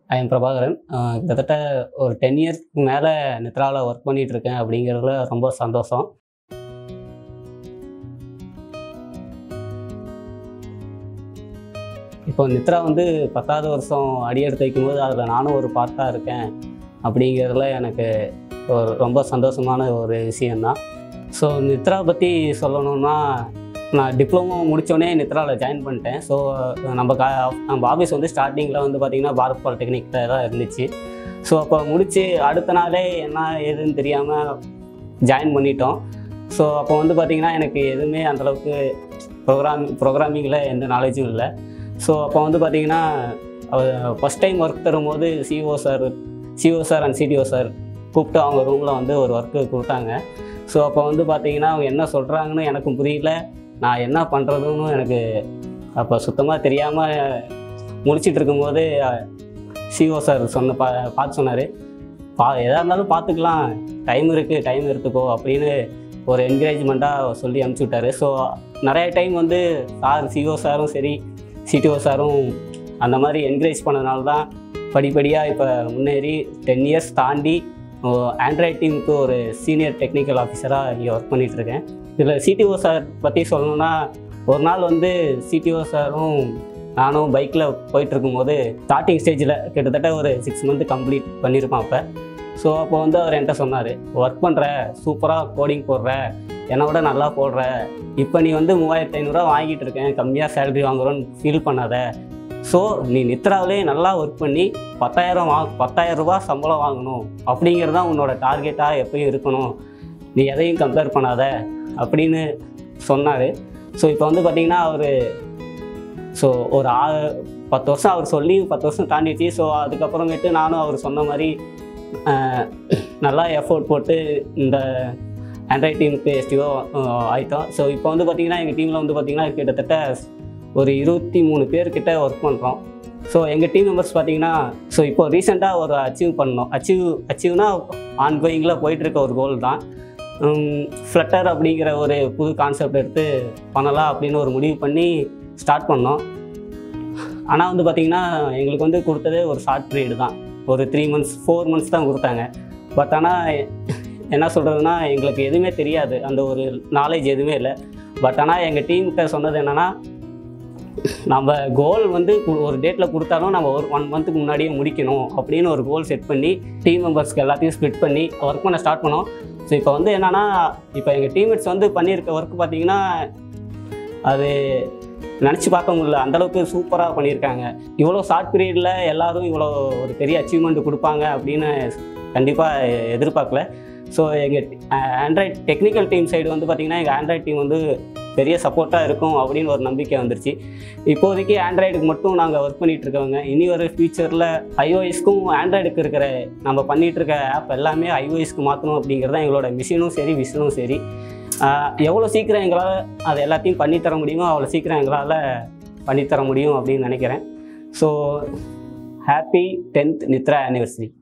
I am Prabhakaran அஹ் கிட்டத்தட்ட ஒரு ten இயர்ஸ்க்கு மேலே நித்ராவில் ஒர்க் பண்ணிட்டு இருக்கேன் அப்படிங்கிறதுல ரொம்ப சந்தோஷம் இப்போ நித்ரா வந்து பத்தாவது வருஷம் அடியெடுத்து வைக்கும்போது அதில் நானும் ஒரு பார்ட்டாக இருக்கேன் அப்படிங்கிறதுல எனக்கு ஒரு ரொம்ப சந்தோஷமான ஒரு விஷயந்தான் ஸோ நித்ரா பற்றி சொல்லணும்னா நான் டிப்ளமோ முடித்தோடனே நித்ராவில் ஜாயின் பண்ணிட்டேன் ஸோ நம்ம கா நம்ம ஆஃபீஸ் வந்து ஸ்டார்டிங்கில் வந்து பார்த்திங்கன்னா பாரத் பாலிடெக்னிக்கில் தான் இருந்துச்சு ஸோ அப்போ முடித்து அடுத்த நாளே என்ன ஏதுன்னு தெரியாமல் ஜாயின் பண்ணிட்டோம் ஸோ அப்போ வந்து பார்த்திங்கன்னா எனக்கு எதுவுமே அந்தளவுக்கு ப்ரோக்ராம் ப்ரோக்ராமிங்கில் எந்த நாலேஜும் இல்லை ஸோ அப்போ வந்து பார்த்திங்கன்னா ஃபஸ்ட் டைம் ஒர்க் தரும்போது CO sir CO sir and CTO sir கூப்பிட்டு அவங்க ரூமில் வந்து ஒரு ஒர்க்கு கொடுத்தாங்க ஸோ அப்போ வந்து பார்த்தீங்கன்னா அவங்க என்ன சொல்கிறாங்கன்னு எனக்கும் புரியல நான் என்ன பண்ணுறதுன்னு எனக்கு அப்போ சுத்தமாக தெரியாமல் முடிச்சிட்டு இருக்கும்போது சிஓ சார் சொன்ன பா பார்த்து சொன்னார் பா எதாக இருந்தாலும் பார்த்துக்கலாம் டைம் இருக்குது டைம் எடுத்துக்கோ அப்படின்னு ஒரு என்கரேஜ்மெண்ட்டாக சொல்லி அனுப்பிச்சி விட்டாரு ஸோ நிறைய டைம் வந்து சார் சிஓ சாரும் சரி சிடிஓ சாரும் அந்த மாதிரி என்கரேஜ் பண்ணதுனால தான் படிப்படியாக இப்போ முன்னேறி டென் இயர்ஸ் தாண்டி ஆண்ட்ராய்ட் டீமுக்கு ஒரு சீனியர் டெக்னிக்கல் ஆஃபீஸராக இங்கே ஒர்க் பண்ணிகிட்ருக்கேன் இதில் சிடிஓ சார் பற்றி சொல்லணும்னா ஒரு நாள் வந்து சிடிஓ சாரும் நானும் பைக்கில் போயிட்டு இருக்கும்போது ஸ்டார்டிங் ஸ்டேஜில் கிட்டத்தட்ட ஒரு சிக்ஸ் மந்த் கம்ப்ளீட் பண்ணியிருப்பான் அப்போ ஸோ அப்போ வந்து அவர் என்கிட்ட சொன்னார் ஒர்க் பண்ணுற சூப்பராக கோடிங் போடுற என்னை விட நல்லா போடுற இப்போ நீ வந்து மூவாயிரத்து ஐநூறுரூவா வாங்கிட்டு இருக்கேன் கம்மியாக சேலரி வாங்குறோன்னு ஃபீல் பண்ணாத ஸோ நீ நித்ராவிலே நல்லா ஒர்க் பண்ணி பத்தாயிரம் வா பத்தாயிரம் ரூபாய் சம்பளம் வாங்கணும் அப்படிங்கிறது தான் உன்னோட டார்கெட்டாக எப்பயும் இருக்கணும் நீ எதையும் கம்பேர் பண்ணாத அப்படின்னு சொன்னார் ஸோ இப்போ வந்து பார்த்திங்கன்னா அவர் ஸோ ஒரு ஆ பத்து வருஷம் அவர் சொல்லி பத்து வருஷம் தாண்டிடுச்சு ஸோ அதுக்கப்புறமேட்டு நானும் அவர் சொன்ன மாதிரி ஆஹ், நல்லா எஃபோர்ட் போட்டு இந்த ஆண்ட்ராய்ட் டீமுக்கு எஸ்டிஓ ஆயிட்டோம் ஸோ இப்போ வந்து பார்த்திங்கன்னா எங்கள் டீமில் வந்து பார்த்திங்கன்னா கிட்டத்தட்ட ஒரு இருபத்தி மூணு பேர்கிட்ட ஒர்க் பண்ணுறோம் ஸோ எங்கள் டீம் மெம்பர்ஸ் பார்த்தீங்கன்னா ஸோ இப்போ ரீசெண்டாக ஒரு அச்சீவ் பண்ணோம் அச்சீவ் அச்சீவ்னா ஆன் கோயிங்கில் போயிட்டுருக்க ஒரு கோல் தான் ஃப்ளட்டர் அப்படிங்கிற ஒரு புது கான்செப்ட் எடுத்து பண்ணலாம் அப்படின்னு ஒரு முடிவு பண்ணி ஸ்டார்ட் பண்ணோம் ஆனால் வந்து பார்த்திங்கன்னா எங்களுக்கு வந்து கொடுத்ததே ஒரு ஷார்ட் பீரியடு தான் ஒரு த்ரீ மந்த்ஸ் ஃபோர் மந்த்ஸ் தான் கொடுத்தாங்க பட் ஆனால் என்ன சொல்கிறதுனா எங்களுக்கு எதுவுமே தெரியாது அந்த ஒரு நாலேஜ் எதுவுமே இல்லை பட் ஆனால் எங்கள் டீம்கிட்ட சொன்னது என்னென்னா நம்ம கோல் வந்து கு- ஒரு டேட்டில் கொடுத்தாலும் நம்ம ஒரு ஒன் மந்த்துக்கு முன்னாடியே முடிக்கணும் அப்படின்னு ஒரு கோல் செட் பண்ணி டீம் மெம்பர்ஸ்க்கு எல்லாத்தையும் ஸ்ப்ளிட் பண்ணி ஒர்க் பண்ண ஸ்டார்ட் பண்ணோம் ஸோ இப்போ வந்து என்னென்னா இப்போ எங்கள் டீம்மேட்ஸ் வந்து பண்ணியிருக்க ஒர்க் பார்த்தீங்கன்னா அது நினச்சி பார்க்க முடியல அந்தளவுக்கு சூப்பராக பண்ணியிருக்காங்க இவ்வளோ ஷார்ட் பீரியடில் எல்லாரும் இவ்வளோ ஒரு பெரிய அச்சீவ்மெண்ட் கொடுப்பாங்க அப்படின்னு கண்டிப்பாக எதிர்பார்க்கல ஸோ எங்கள் ஆண்ட்ராய்ட் டெக்னிக்கல் டீம் சைடு வந்து பார்த்திங்கன்னா எங்கள் ஆண்ட்ராய்ட் டீம் வந்து பெரிய சப்போர்ட்டாக இருக்கும் அப்படின்னு ஒரு நம்பிக்கை வந்துருச்சு இப்போதைக்கு ஆண்ட்ராய்டுக்கு மட்டும் நாங்கள் ஒர்க் பண்ணிட்டு இருக்கவங்க இனி ஒரு ஃபியூச்சரில் ஐஓஎஸ்க்கும் ஆண்ட்ராய்டுக்கு இருக்கிற நம்ம பண்ணிட்டு இருக்க ஆப் எல்லாமே ஐஓஎஸ்க்கு மாற்றணும் அப்படிங்கிறது தான் எங்களோட மிஷினும் சரி விஷனும் சரி ஆஹ் எவ்வளோ சீக்கிரம் எங்களால் அது எல்லாத்தையும் பண்ணித்தர முடியுமோ அவ்வளோ சீக்கிரம் எங்களால் பண்ணித்தர முடியும் அப்படின்னு நினைக்கிறேன் so happy tenth Nithra anniversary